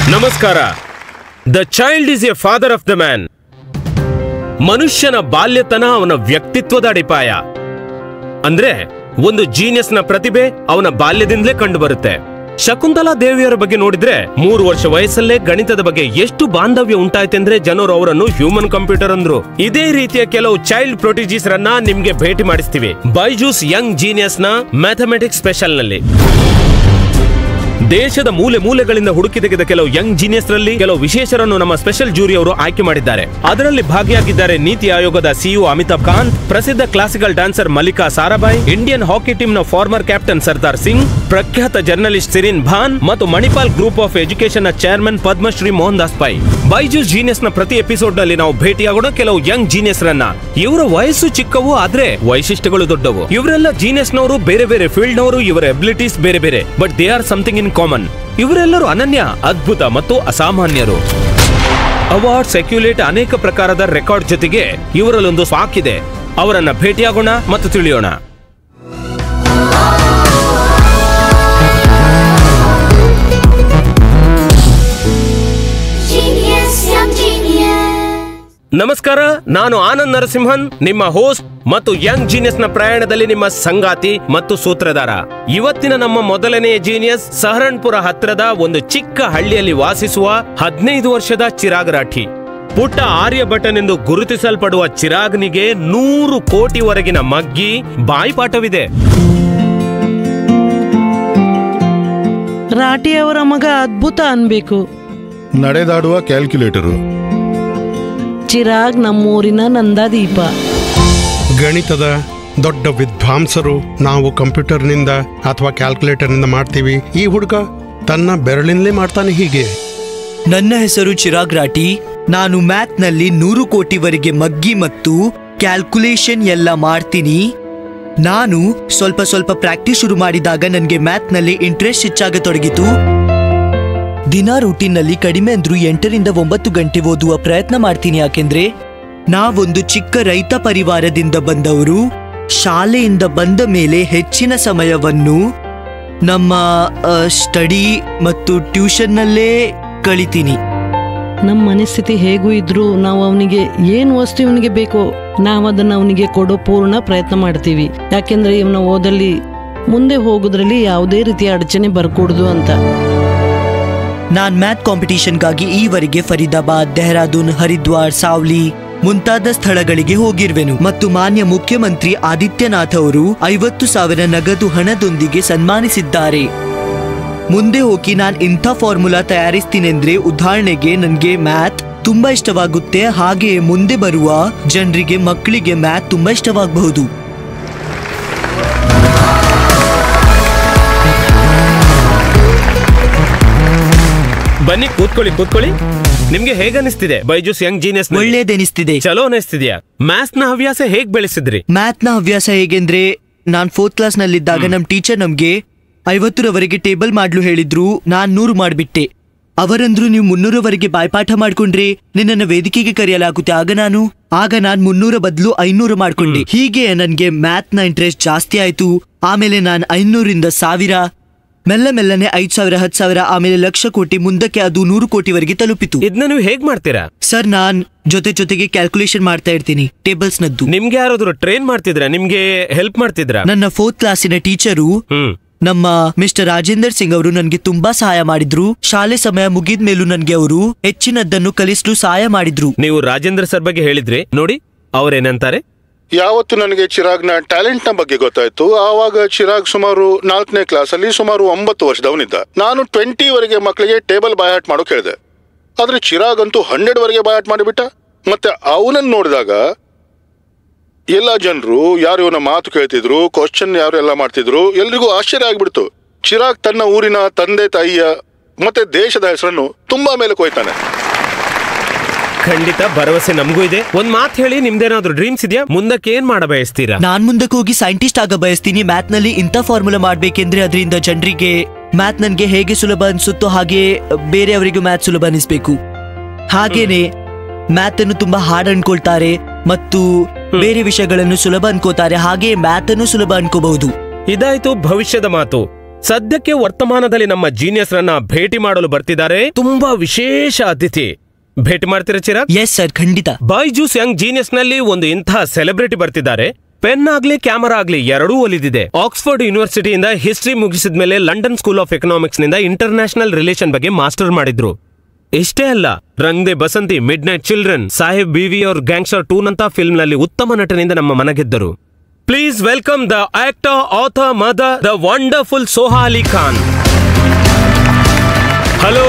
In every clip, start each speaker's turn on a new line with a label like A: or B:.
A: ನಮಸ್ಕಾರ the child is a father of the man ಮನುಷ್ಯನ ಬಾಲ್ಯತನ ಅವನ ವ್ಯಕ್ತಿತ್ವದ ಅಡಿಪಾಯ ಅಂದ್ರೆ ಒಂದು ಜೀನಿಯಸ್ನ ಪ್ರತಿಭೆ ಅವನ ಬಾಲ್ಯದಿಂದಲೇ ಕಂಡು ಬರುತ್ತೆ ಶಕುಂತಲಾ ದೇವಿಯರ ಬಗ್ಗೆ ನೋಡಿದ್ರೆ ಮೂರು ವರ್ಷ ವಯಸ್ಸಲ್ಲೇ ಗಣಿತದ ಬಗ್ಗೆ ಎಷ್ಟು ಬಾಂಧವ್ಯ ಉಂಟಾಯ್ತೆಂದ್ರೆ ಜನರು ಅವರನ್ನು ಹ್ಯೂಮನ್ ಕಂಪ್ಯೂಟರ್ ಅಂದ್ರು ಇದೇ ರೀತಿಯ ಕೆಲವು ಚೈಲ್ಡ್ ಪ್ರೊಟಿಜೀಸ್ ರನ್ನ ನಿಮ್ಗೆ ಭೇಟಿ ಮಾಡಿಸ್ತೀವಿ ಬೈಜೂಸ್ ಯಂಗ್ ಜೀನಿಯಸ್ ನ ಮ್ಯಾಥಮೆಟಿಕ್ಸ್ ಸ್ಪೆಷಲ್ ನಲ್ಲಿ ದೇಶದ ಮೂಲೆ ಮೂಲೆಗಳಿಂದ ಹುಡುಕಿ ತೆಗೆದ ಕೆಲವು ಯಂಗ್ ಜೀನಿಯಸ್ ರಲ್ಲಿ ಕೆಲವು ವಿಶೇಷರನ್ನು ನಮ್ಮ ಸ್ಪೆಷಲ್ ಜೂರಿ ಅವರು ಆಯ್ಕೆ ಮಾಡಿದ್ದಾರೆ ಅದರಲ್ಲಿ ಭಾಗಿಯಾಗಿದ್ದಾರೆ ನೀತಿ ಆಯೋಗದ ಸಿಇಒ ಅಮಿತಾಬ್ ಕಾಂತ್ ಪ್ರಸಿದ್ಧ classical dancer Mallika Sarabhai Indian hockey team ನ ಫಾರ್ಮರ್ ಕ್ಯಾಪ್ಟನ್ ಸರ್ದಾರ್ ಸಿಂಗ್ ಪ್ರಖ್ಯಾತ ಜರ್ನಲಿಸ್ಟ್ ಸಿರಿನ್ ಭಾನ್ ಮತ್ತು ಮಣಿಪಾಲ್ ಗ್ರೂಪ್ ಆಫ್ ಎಜುಕೇಶನ್ ನ ಚೇರ್ಮನ್ ಪದ್ಮಶ್ರೀ ಮೋಹನ್ ದಾಸ್ ಪೈ ಬೈಜೂಸ್ ಜೀನಿಯಸ್ ನ ಪ್ರತಿ ಎಪಿಸೋಡ್ ನಲ್ಲಿ ನಾವು ಭೇಟಿಯಾಗೋಣ ಕೆಲವು ಯಂಗ್ ಜೀನಿಯಸ್ ರನ್ನ ಇವರ ವಯಸ್ಸು ಚಿಕ್ಕವು ಆದ್ರೆ ವೈಶಿಷ್ಟ್ಯಗಳು ದೊಡ್ಡವು ಇವರೆಲ್ಲ ಜೀನಿಯಸ್ ನವರು ಬೇರೆ ಬೇರೆ ಫೀಲ್ಡ್ ನವರು ಇವರ ಎಬಿಲಿಟೀಸ್ ಬೇರೆ ಬೇರೆ but they are something in common ಇವರೆಲ್ಲರೂ ಅನನ್ಯ ಅದ್ಭುತ ಮತ್ತು ಅಸಾಮಾನ್ಯರು ಅವಾರ್ಡ್ ಸೆಕ್ಯುಲೇಟ್ ಅನೇಕ ಪ್ರಕಾರದ ರೆಕಾರ್ಡ್ ಜೊತೆಗೆ ಇವರಲ್ಲೊಂದು ಸಾಕಿದೆ ಅವರನ್ನ ಭೇಟಿಯಾಗೋಣ ಮತ್ತು ತಿಳಿಯೋಣ
B: Genius, young genius.
A: ನಮಸ್ಕಾರ ನಾನು ಆನಂದ್ ನರಸಿಂಹನ್ ನಿಮ್ಮ ಹೋಸ್ಟ್ ಮತ್ತು ಯಂಗ್ ಜೀನಿಯಸ್ ನ ಪ್ರಯಾಣದಲ್ಲಿ ನಿಮ್ಮ ಸಂಗಾತಿ ಮತ್ತು ಸೂತ್ರಧಾರ ಇವತ್ತಿನ ನಮ್ಮ ಮೊದಲನೆಯ ಜೀನಿಯಸ್ ಸಹರಣ್ಪುರ ಹತ್ರದ ಒಂದು ಚಿಕ್ಕ ಹಳ್ಳಿಯಲ್ಲಿ ವಾಸಿಸುವ ಹದಿನೈದು ವರ್ಷದ ಚಿರಾಗ್ ರಾಠಿ ಪುಟ್ಟ ಆರ್ಯಭಟನೆಂದು ಗುರುತಿಸಲ್ಪಡುವ ಚಿರಾಗ್ನಿಗೆ ನೂರು ಕೋಟಿವರೆಗಿನ ಮಗ್ಗಿ ಬಾಯಿಪಾಠವಿದೆ
C: ರಾಠಿ ಅವರ ಮಗ ಅದ್ಭುತ ಅನ್ಬೇಕು
D: ನಡೆದಾಡುವ ಕ್ಯಾಲ್ಕ್ಯುಲೇಟರು
C: ಚಿರಾಗ್ ನಮ್ಮೂರಿನ ನಂದಾದೀಪ
E: ಗಣಿತದ ದೊಡ್ಡ ವಿದ್ವಾಂಸರು ನಾವು ಕಂಪ್ಯೂಟರ್ನಿಂದ ಅಥವಾ ಕ್ಯಾಲ್ಕುಲೇಟರ್ನಿಂದ ಮಾಡ್ತೀವಿ ಈ ಹುಡುಗ ತನ್ನ ಬೆರಳಿನಲ್ಲೇ ಮಾಡ್ತಾನೆ ಹೀಗೆ
F: ನನ್ನ ಹೆಸರು ಚಿರಾಗ್ ರಾಠಿ ನಾನು ಮ್ಯಾಥ್ನಲ್ಲಿ ನೂರು ಕೋಟಿವರೆಗೆ ಮಗ್ಗಿ ಮತ್ತು ಕ್ಯಾಲ್ಕುಲೇಷನ್ ಎಲ್ಲ ಮಾಡ್ತೀನಿ ನಾನು ಸ್ವಲ್ಪ ಸ್ವಲ್ಪ ಪ್ರಾಕ್ಟೀಸ್ ಶುರು ಮಾಡಿದಾಗ ನನಗೆ ಮ್ಯಾಥ್ನಲ್ಲಿ ಇಂಟ್ರೆಸ್ಟ್ ಹೆಚ್ಚಾಗತೊಡಗಿತು ದಿನ ರೂಟೀನ್ನಲ್ಲಿ ಕಡಿಮೆ ಅಂದ್ರೂ ಎಂಟರಿಂದ ಒಂಬತ್ತು ಗಂಟೆ ಓದುವ ಪ್ರಯತ್ನ ಮಾಡ್ತೀನಿ ಯಾಕೆಂದ್ರೆ ನಾವೊಂದು ಚಿಕ್ಕ ರೈತ ಪರಿವಾರದಿಂದ ಬಂದವರು ಶಾಲೆಯಿಂದ ಬಂದ ಮೇಲೆ ಹೆಚ್ಚಿನ ಸಮಯವನ್ನು ನಮ್ಮ ಸ್ಟಡಿ ಮತ್ತು ಟ್ಯೂಷನ್ನಲ್ಲೇ ಕಳಿತೀನಿ
C: ನಮ್ಮ ಮನಸ್ಥಿತಿ ಹೇಗೂ ಇದ್ರೂ ನಾವು ಅವನಿಗೆ ಏನು ವಸ್ತು ಇವನಿಗೆ ಬೇಕೋ ನಾವು ಅದನ್ನ ಅವನಿಗೆ ಕೊಡೋ ಪೂರ್ಣ ಪ್ರಯತ್ನ ಮಾಡ್ತೀವಿ ಯಾಕೆಂದ್ರೆ ಇವನ ಓದಲ್ಲಿ ಮುಂದೆ ಹೋಗೋದ್ರಲ್ಲಿ ಯಾವುದೇ ರೀತಿಯ ಅಡಚಣೆ ಬರ್ಕೂಡ್ದು ಅಂತ
F: ನಾನ್ ಮ್ಯಾಥ್ ಕಾಂಪಿಟಿಷನ್ಗಾಗಿ ಈವರೆಗೆ ಫರೀದಾಬಾದ್ ಡೆಹ್ರಾಡೂನ್ ಹರಿದ್ವಾರ್ ಸಾವ್ಲಿ ಮುಂತಾದ ಸ್ಥಳಗಳಿಗೆ ಹೋಗಿರುವೆನು ಮತ್ತು ಮಾನ್ಯ ಮುಖ್ಯಮಂತ್ರಿ ಆದಿತ್ಯನಾಥ್ ಅವರು ಐವತ್ತು ಸಾವಿರ ನಗದು ಹಣದೊಂದಿಗೆ ಸನ್ಮಾನಿಸಿದ್ದಾರೆ ಮುಂದೆ ಹೋಗಿ ನಾನ್ ಇಂಥ ಫಾರ್ಮುಲಾ ತಯಾರಿಸ್ತೀನೆಂದ್ರೆ ಉದಾಹರಣೆಗೆ ನನ್ಗೆ ಮ್ಯಾಥ್ ತುಂಬಾ ಇಷ್ಟವಾಗುತ್ತೆ ಹಾಗೆ ಮುಂದೆ ಬರುವ ಜನರಿಗೆ ಮಕ್ಕಳಿಗೆ ಮ್ಯಾಥ್ ತುಂಬಾ ಇಷ್ಟವಾಗಬಹುದು
A: ಬನ್ನಿ ಕೂತ್ಕೊಳ್ಳಿ ಕೂತ್ಕೊಳ್ಳಿ ನಿಮ್ಗೆ ಹೇಗನಿಸ್ತಿದೆ ಬೈಜೂಸ್ ಯಂಗ್ ಜೀನಿಯಸ್
F: ಒಳ್ಳೇದೆನಿಸ್ತಿದೆ
A: ಚಲೋ ಅನಿಸ್ತಿದ್ಯಾ ಮ್ಯಾಥ್ಸ್ ನ ಹವ್ಯಾಸ ಹೇಗ್ ಬೆಳೆಸಿದ್ರಿ
F: ಮ್ಯಾಥ್ನ ಹವ್ಯಾಸ ಹೇಗೆಂದ್ರೆ ನಾನ್ ಫೋರ್ತ್ ಕ್ಲಾಸ್ ನಲ್ಲಿದ್ದಾಗ ನಮ್ ಟೀಚರ್ ನಮ್ಗೆ ಐವತ್ತರವರೆಗೆ ಟೇಬಲ್ ಮಾಡ್ಲು ಹೇಳಿದ್ರು ನಾನ್ ನೂರು ಮಾಡ್ಬಿಟ್ಟೆ ಅವರಂದ್ರು ನೀವು ಮುನ್ನೂರವರೆಗೆ ಬಾಯ್ಪಾಠ ಮಾಡ್ಕೊಂಡ್ರೆ ನಿನ್ನನ್ನ ವೇದಿಕೆಗೆ ಕರೆಯಲಾಗುತ್ತೆ ಆಗ ನಾನು ಆಗ ನಾನ್ ಮುನ್ನೂರ ಬದಲು ಐನೂರು ಮಾಡ್ಕೊಂಡೆ ಹೀಗೆ ನನ್ಗೆ ಮ್ಯಾಥ್ ನ ಇಂಟ್ರೆಸ್ಟ್ ಜಾಸ್ತಿ ಆಯ್ತು ಆಮೇಲೆ ನಾನ್ ಐನೂರಿಂದ ಸಾವಿರ ಮೆಲ್ಲ ಮೆಲ್ಲನೆ ಐದ್ ಸಾವಿರ ಹತ್ತು ಸಾವಿರ ಆಮೇಲೆ ಲಕ್ಷ ಕೋಟಿ ಮುಂದಕ್ಕೆ ಅದು ನೂರು ಕೋಟಿವರೆಗೆ ತಲುಪಿತು
A: ಇದನ್ನ ನೀವು ಹೇಗ್ ಮಾಡ್ತೀರಾ
F: ಸರ್ ನಾನ್ ಜೊತೆ ಜೊತೆಗೆ ಕ್ಯಾಲ್ಕುಲೇಷನ್ ಮಾಡ್ತಾ ಇರ್ತೀನಿ ಟೇಬಲ್ಸ್ ನದ್ದು
A: ನಿಮ್ಗೆ ಯಾರಾದ್ರೂ ಟ್ರೈನ್ ಮಾಡ್ತಿದ್ರ ನಿಮ್ಗೆ ಹೆಲ್ಪ್ ಮಾಡ್ತಿದ್ರ
F: ನನ್ನ ಫೋರ್ತ್ ಕ್ಲಾಸಿನ ಟೀಚರು
A: ಹ್ಮ್
F: ನಮ್ಮ ಮಿಸ್ಟರ್ ರಾಜೇಂದರ್ ಸಿಂಗ್ ಅವರು ನನಗೆ ತುಂಬಾ ಸಹಾಯ ಮಾಡಿದ್ರು ಶಾಲೆ ಸಮಯ ಮುಗಿದ ಮೇಲೂ ನನಗೆ ಅವರು ಹೆಚ್ಚಿನದ್ದನ್ನು ಕಲಿಸಲು ಸಹಾಯ ಮಾಡಿದ್ರು
A: ನೀವು ರಾಜೇಂದ್ರ ಸರ್ ಬಗ್ಗೆ ಹೇಳಿದ್ರಿ ನೋಡಿ ಅವ್ರೇನಂತಾರೆ
D: ಯಾವತ್ತು ನನಗೆ ಚಿರಾಗ್ನ ಟ್ಯಾಲೆಂಟ್ನ ಬಗ್ಗೆ ಗೊತ್ತಾಯ್ತು ಆವಾಗ ಚಿರಾಗ್ ಸುಮಾರು ನಾಲ್ಕನೇ ಕ್ಲಾಸಲ್ಲಿ ಸುಮಾರು ಒಂಬತ್ತು ವರ್ಷದವನಿದ್ದ ನಾನು ಟ್ವೆಂಟಿ ವರೆಗೆ ಮಕ್ಕಳಿಗೆ ಟೇಬಲ್ ಬಾಯಾಟ್ ಮಾಡೋಕೆ ಹೇಳಿದೆ ಆದ್ರೆ ಚಿರಾಗ್ ಅಂತೂ ಹಂಡ್ರೆಡ್ ವರೆಗೆ ಬಾಯಾಟ್ ಮಾಡಿಬಿಟ್ಟ ಮತ್ತೆ ಅವನನ್ನು ನೋಡಿದಾಗ ಎಲ್ಲ ಜನರು ಯಾರು ಇವನ ಮಾತು ಕೇಳ್ತಿದ್ರು ಕ್ವಶನ್ ಯಾರು ಎಲ್ಲ ಮಾಡ್ತಿದ್ರು ಎಲ್ರಿಗೂ ಆಶ್ಚರ್ಯ ಆಗ್ಬಿಡ್ತು ಚಿರಾಗ್ ತನ್ನ ಊರಿನ ತಂದೆ ತಾಯಿಯ ಮತ್ತೆ ದೇಶದ ಹೆಸರನ್ನು ತುಂಬಾ ಮೇಲೆ ಕೊಯ್ತಾನೆ
A: ಖಂಡಿತ ಭರವಸೆ ನಮಗೂ ಇದೆ ಒಂದ್ ಮಾತು ಹೇಳಿ ನಿಮ್ದೇನಾದ್ರೂ ಡ್ರೀಮ್ಸ್ ಇದೆಯಾ ಮುಂದಕ್ಕೆ ಏನ್ ಮಾಡ ಬಯಸ್ತೀರಾ
F: ನಾನ್ ಮುಂದಕ್ಕೆ ಹೋಗಿ ಸೈಂಟಿಸ್ಟ್ ಆಗ ಬಯಸ್ತೀನಿ ಮ್ಯಾಥ್ ನಲ್ಲಿ ಇಂಥ ಫಾರ್ಮುಲಾ ಮಾಡ್ಬೇಕೆಂದ್ರೆ ಅದರಿಂದ ಜನರಿಗೆ ಮ್ಯಾಥ್ ನನ್ಗೆ ಹೇಗೆ ಸುಲಭ ಅನ್ಸುತ್ತೋ ಹಾಗೆ ಬೇರೆಯವರಿಗೂ ಮ್ಯಾಥ್ ಸುಲಭ ಅನಿಸ್ಬೇಕು ಹಾಗೇನೆ ಮ್ಯಾಥ್ ಅನ್ನು ತುಂಬಾ ಹಾರ್ಡ್ ಅನ್ಕೊಳ್ತಾರೆ ಮತ್ತು ಬೇರೆ ವಿಷಯಗಳನ್ನು ಸುಲಭ ಅನ್ಕೋತಾರೆ ಹಾಗೆ ಮ್ಯಾಥ್ ಅನ್ನು ಸುಲಭ ಅನ್ಕೋಬಹುದು
A: ಇದಾಯ್ತು ಭವಿಷ್ಯದ ಮಾತು ಸದ್ಯಕ್ಕೆ ವರ್ತಮಾನದಲ್ಲಿ ನಮ್ಮ ಜೀನಿಯಸ್ ರನ್ನ ಭೇಟಿ ಮಾಡಲು ಬರ್ತಿದ್ದಾರೆ ತುಂಬಾ ವಿಶೇಷ ಅತಿಥಿ ಭೇಟಿ ಮಾಡ್ತೀರಾ ಚಿರಾಗ್
F: ಎಸ್ ಸರ್ ಖಂಡಿತ
A: ಬೈಜೂಸ್ ಯಂಗ್ ಜೀನಿಯಸ್ ನಲ್ಲಿ ಒಂದು ಇಂತಹ ಸೆಲೆಬ್ರಿಟಿ ಬರ್ತಿದ್ದಾರೆ ಪೆನ್ ಆಗ್ಲಿ ಕ್ಯಾಮರಾ ಆಗ್ಲಿ ಎರಡೂ ಒಲಿದಿದೆ ಆಕ್ಸ್ಫರ್ಡ್ ಯೂನಿವರ್ಸಿಟಿಯಿಂದ ಹಿಸ್ಟ್ರಿ ಮುಗಿಸಿದ ಮೇಲೆ ಲಂಡನ್ ಸ್ಕೂಲ್ ಆಫ್ ಎಕನಾಮಿಕ್ಸ್ ನಿಂದ ಇಂಟರ್ನ್ಯಾಷನಲ್ ರಿಲೇಷನ್ ಬಗ್ಗೆ ಮಾಸ್ಟರ್ ಮಾಡಿದ್ರು ಇಷ್ಟೇ ಅಲ್ಲ Rang De Basanti midnight children Saheb Biwi Aur gangster two ನಂತ ಫಿಲ್ಮ್ ನಲ್ಲಿ ಉತ್ತಮ ನಟನಿಂದ ನಮ್ಮ ಮನಗೆದ್ದರು please welcome the actor author mother the wonderful Soha Ali Khan hello